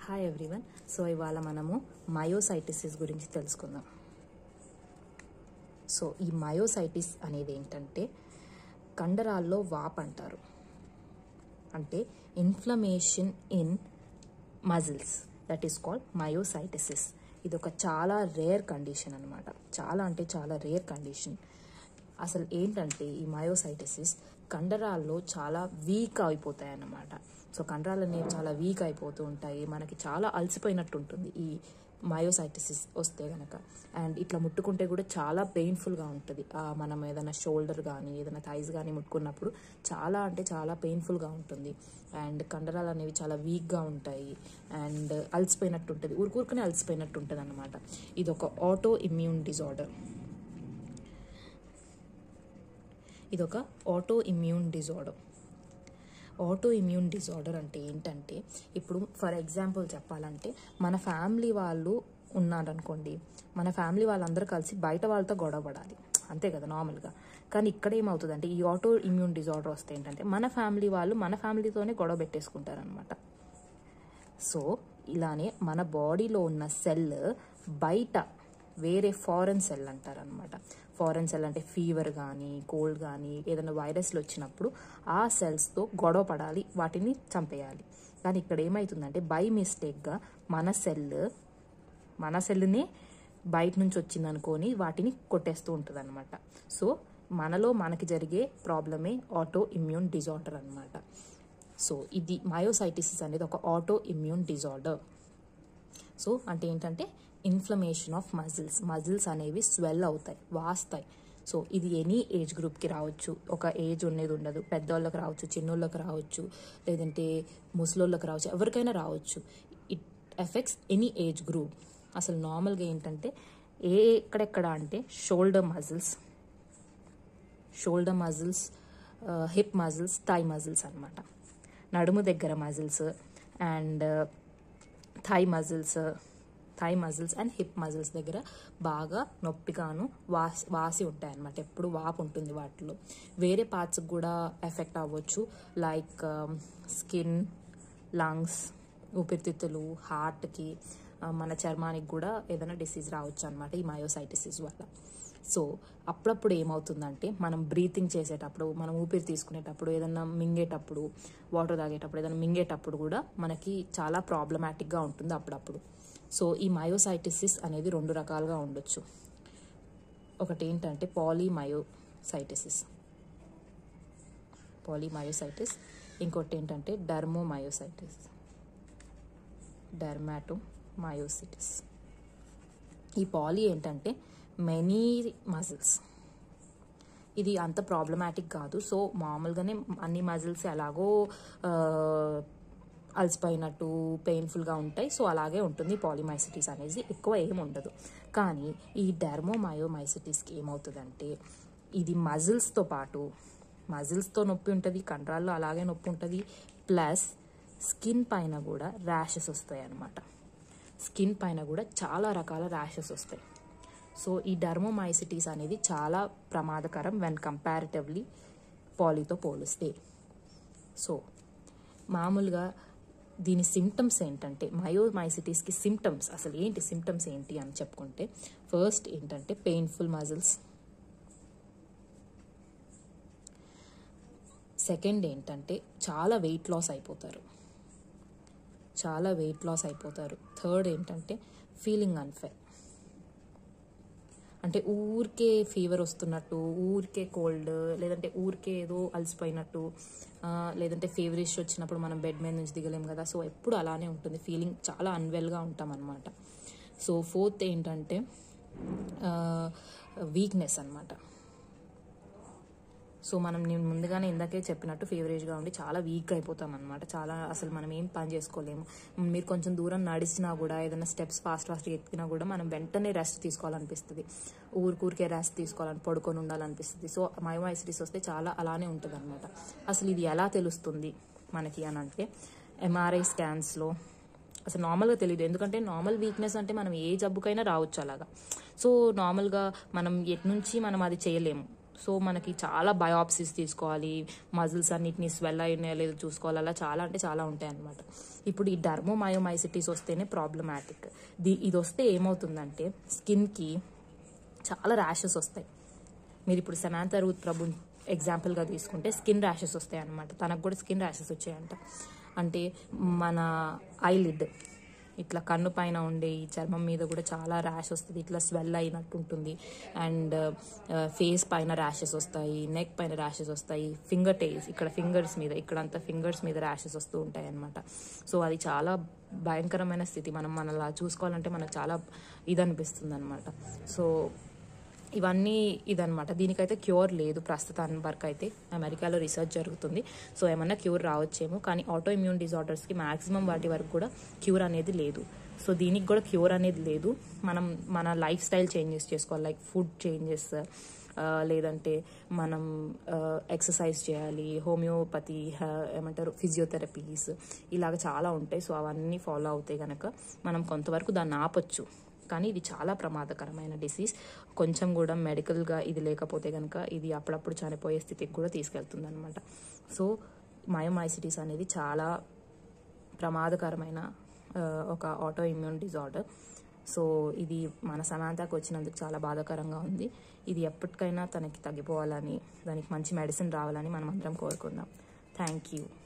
hi everyone so ఇవాళ మనము మయోసైటిసిస్ గురించి తెలుసుకుందాం సో ఈ మయోసైటిస్ అనేది ఏంటంటే కండరాల్లో వాప్ అంటారు అంటే inflammation in muscles that is called myositis ఇది ఒక చాలా రేర్ కండిషన్ అనమాట చాలా అంటే చాలా రేర్ కండిషన్ అసలు ఏంటంటే ఈ మయోసైటిసిస్ కండరాల్లో చాలా వీక్ అయిపోతాయి అన్నమాట సో కండరాలు అనేవి చాలా వీక్ అయిపోతూ ఉంటాయి మనకి చాలా అలసిపోయినట్టు ఉంటుంది ఈ మయోసైటిసిస్ వస్తే గనక అండ్ ఇట్లా ముట్టుకుంటే కూడా చాలా పెయిన్ఫుల్గా ఉంటుంది ఆ మనం ఏదైనా షోల్డర్ కానీ ఏదైనా థైస్ కానీ ముట్టుకున్నప్పుడు చాలా అంటే చాలా పెయిన్ఫుల్గా ఉంటుంది అండ్ కండరాలు అనేవి చాలా వీక్గా ఉంటాయి అండ్ అలసిపోయినట్టు ఉంటుంది ఊరుకూరుకునే అలసిపోయినట్టు ఉంటుంది అనమాట ఇది ఒక ఆటో ఇమ్యూన్ డిజార్డర్ ఇది ఒక auto immune disorder auto immune disorder అంటే ఏంటంటే ఇప్పుడు ఫర్ ఎగ్జాంపుల్ చెప్పాలంటే మన ఫ్యామిలీ వాళ్ళు ఉన్నారనుకోండి మన ఫ్యామిలీ వాళ్ళందరూ కలిసి బయట వాళ్ళతో గొడవ పడాలి అంతే కదా నార్మల్గా కానీ ఇక్కడ ఏమవుతుందంటే ఈ ఆటో ఇమ్యూన్ డిజార్డర్ వస్తే ఏంటంటే మన ఫ్యామిలీ వాళ్ళు మన ఫ్యామిలీతోనే గొడవ పెట్టేసుకుంటారనమాట సో ఇలానే మన బాడీలో ఉన్న సెల్ బయట వేరే ఫారెన్ సెల్ అంటారనమాట ఫారెన్ సెల్ అంటే ఫీవర్ కానీ కోల్డ్ కానీ ఏదైనా వైరస్లు వచ్చినప్పుడు ఆ సెల్స్తో గొడవ పడాలి వాటిని చంపేయాలి కానీ ఇక్కడ ఏమవుతుందంటే బై మిస్టేక్గా మన సెల్ మన సెల్ని బయట నుంచి వచ్చింది అనుకొని వాటిని కొట్టేస్తూ ఉంటుంది అనమాట సో మనలో మనకి జరిగే ప్రాబ్లమే ఆటో ఇమ్యూన్ డిజార్డర్ అనమాట సో ఇది మయోసైటిసిస్ అనేది ఒక ఆటో ఇమ్యూన్ డిజార్డర్ సో అంటే ఏంటంటే ఇన్ఫ్లమేషన్ ఆఫ్ మజిల్స్ మజిల్స్ అనేవి స్వెల్ అవుతాయి వాస్తాయి సో ఇది ఎనీ ఏజ్ గ్రూప్కి రావచ్చు ఒక ఏజ్ ఉండేది ఉండదు పెద్దవాళ్ళకి రావచ్చు చిన్నోళ్ళకి రావచ్చు లేదంటే ముసలోళ్ళకి రావచ్చు ఎవరికైనా రావచ్చు it effects any age group అసలు నార్మల్గా ఏంటంటే ఏ ఎక్కడెక్కడ అంటే shoulder muscles shoulder muscles hip muscles thigh muscles అనమాట నడుము దగ్గర muscles and thigh muscles thigh muscles and hip muscles దగ్గర బాగా నొప్పిగాను వాసి వాసి ఉంటాయి అనమాట ఎప్పుడు వాపు ఉంటుంది వాటిలో వేరే పార్ట్స్కి కూడా ఎఫెక్ట్ అవ్వచ్చు లైక్ స్కిన్ లంగ్స్ ఊపిరితిత్తులు హార్ట్కి మన చర్మానికి కూడా ఏదైనా డిసీజ్ రావచ్చు అనమాట ఈ మయోసైటిసిస్ వల్ల సో అప్పుడప్పుడు ఏమవుతుందంటే మనం బ్రీతింగ్ చేసేటప్పుడు మనం ఊపిరి తీసుకునేటప్పుడు ఏదైనా మింగేటప్పుడు వాటర్ తాగేటప్పుడు ఏదైనా మింగేటప్పుడు కూడా మనకి చాలా ప్రాబ్లమాటిక్గా ఉంటుంది అప్పుడప్పుడు సో ఈ మయోసైటిసిస్ అనేది రెండు రకాలుగా ఉండొచ్చు ఒకటి ఏంటంటే పాలీమయోసైటిసిస్ పాలీమయోసైటిస్ ఇంకోటి ఏంటంటే డర్మోమయోసైటిస్ డర్మాటోమయోసిటిస్ ఈ పాలీ ఏంటంటే మెనీ మజిల్స్ ఇది అంత ప్రాబ్లమాటిక్ కాదు సో మామూలుగానే అన్ని మజిల్స్ ఎలాగో అలసిపోయినట్టు పెయిన్ఫుల్గా ఉంటాయి సో అలాగే ఉంటుంది పాలిమైసిటీస్ అనేది ఎక్కువ ఏం ఉండదు కానీ ఈ డెర్మోమయోమైసిటీస్కి ఏమవుతుందంటే ఇది మజిల్స్తో పాటు మజిల్స్తో నొప్పి ఉంటుంది కండరాల్లో అలాగే నొప్పి ఉంటుంది ప్లస్ స్కిన్ పైన కూడా ర్యాషెస్ వస్తాయి అన్నమాట స్కిన్ పైన కూడా చాలా రకాల ర్యాషెస్ వస్తాయి సో ఈ డర్మోమైసిటీస్ అనేది చాలా ప్రమాదకరం వెన్ కంపారిటివ్లీ పాలీతో పోలిస్తే సో మామూలుగా దీని సిమ్టమ్స్ ఏంటంటే మయోమైసిటీస్కి సిమ్టమ్స్ అసలు ఏంటి సిమ్టమ్స్ ఏంటి అని చెప్పుకుంటే ఫస్ట్ ఏంటంటే పెయిన్ఫుల్ మజిల్స్ సెకండ్ ఏంటంటే చాలా వెయిట్ లాస్ అయిపోతారు చాలా వెయిట్ లాస్ అయిపోతారు థర్డ్ ఏంటంటే ఫీలింగ్ అన్ఫెయిర్ అంటే ఊరికే ఫీవర్ వస్తున్నట్టు ఊరికే కోల్డ్ లేదంటే ఊరికే ఏదో అలసిపోయినట్టు లేదంటే ఫీవరిష్ వచ్చినప్పుడు మనం బెడ్ మీద నుంచి దిగలేం కదా సో ఎప్పుడు అలానే ఉంటుంది ఫీలింగ్ చాలా అన్వెల్గా ఉంటాం అనమాట సో ఫోర్త్ ఏంటంటే వీక్నెస్ అనమాట సో మనం నేను ముందుగానే ఇందాకే చెప్పినట్టు ఫేవరేజ్గా ఉండి చాలా వీక్ అయిపోతాం అనమాట చాలా అసలు మనం ఏం పని చేసుకోలేము మీరు కొంచెం దూరం నడిచినా కూడా ఏదైనా స్టెప్స్ ఫాస్ట్ ఫాస్ట్గా ఎక్కినా కూడా మనం వెంటనే రెస్ట్ తీసుకోవాలనిపిస్తుంది ఊరికూరికే రెస్ట్ తీసుకోవాలని పడుకొని ఉండాలనిపిస్తుంది సో మయోమైసిటీస్ వస్తే చాలా అలానే ఉంటుంది అనమాట అసలు ఇది ఎలా తెలుస్తుంది మనకి అని అంటే ఎంఆర్ఐ స్కాన్స్లో అసలు నార్మల్గా తెలియదు ఎందుకంటే నార్మల్ వీక్నెస్ అంటే మనం ఏ జబ్బుకైనా రావచ్చు అలాగా సో నార్మల్గా మనం ఎటు నుంచి మనం అది చేయలేము సో మనకి చాలా బయాప్సీస్ తీసుకోవాలి మజిల్స్ అన్నిటిని స్వెల్ అయినాయో లేదో చూసుకోవాలి అలా చాలా అంటే చాలా ఉంటాయి అన్నమాట ఇప్పుడు ఈ డర్మోమయోమైసిటీస్ వస్తేనే ప్రాబ్లమాటిక్ ది ఇది వస్తే ఏమవుతుందంటే స్కిన్కి చాలా ర్యాషెస్ వస్తాయి మీరు ఇప్పుడు సమాంత రూత్ ప్రభు ఎగ్జాంపుల్గా తీసుకుంటే స్కిన్ ర్యాషెస్ వస్తాయి అనమాట తనకు కూడా స్కిన్ ర్యాషెస్ వచ్చాయంట అంటే మన ఐలిడ్ ఇట్లా కన్ను పైన ఉండే ఈ చర్మం మీద కూడా చాలా ర్యాష్ వస్తుంది ఇట్లా స్వెల్ అయినట్టు ఉంటుంది అండ్ ఫేస్ పైన ర్యాషెస్ వస్తాయి నెక్ పైన ర్యాషెస్ వస్తాయి ఫింగర్ టేల్స్ ఇక్కడ ఫింగర్స్ మీద ఇక్కడ అంతా ఫింగర్స్ మీద ర్యాషెస్ వస్తూ ఉంటాయి అనమాట సో అది చాలా భయంకరమైన స్థితి మనం మన అలా చూసుకోవాలంటే మనకు చాలా ఇది అనిపిస్తుంది అనమాట సో ఇవన్నీ ఇదనమాట దీనికైతే క్యూర్ లేదు ప్రస్తుతాన్ని వరకు అయితే అమెరికాలో రీసెర్చ్ జరుగుతుంది సో ఏమన్నా క్యూర్ రావచ్చేమో కానీ ఆటో ఇమ్యూన్ డిజార్డర్స్కి మాక్సిమం వాటి వరకు కూడా క్యూర్ అనేది లేదు సో దీనికి కూడా క్యూర్ అనేది లేదు మనం మన లైఫ్ స్టైల్ చేంజెస్ చేసుకోవాలి లైక్ ఫుడ్ చేంజెస్ లేదంటే మనం ఎక్సర్సైజ్ చేయాలి హోమియోపతి ఏమంటారు ఫిజియోథెరపీస్ ఇలాగ చాలా ఉంటాయి సో అవన్నీ ఫాలో అవుతాయి కనుక మనం కొంతవరకు దాన్ని ఆపొచ్చు కానీ ఇది చాలా ప్రమాదకరమైన డిసీజ్ కొంచెం కూడా మెడికల్గా ఇది లేకపోతే కనుక ఇది అప్పుడప్పుడు చనిపోయే స్థితికి కూడా తీసుకెళ్తుంది అనమాట సో మయోమైసిటీస్ అనేది చాలా ప్రమాదకరమైన ఆ, ఒక ఆటో ఇమ్యూన్ డిజార్డర్ సో ఇది మన సమాంతకు వచ్చినందుకు చాలా బాధాకరంగా ఉంది ఇది ఎప్పటికైనా తనకి తగ్గిపోవాలని దానికి మంచి మెడిసిన్ రావాలని మనం అందరం కోరుకుందాం థ్యాంక్ యూ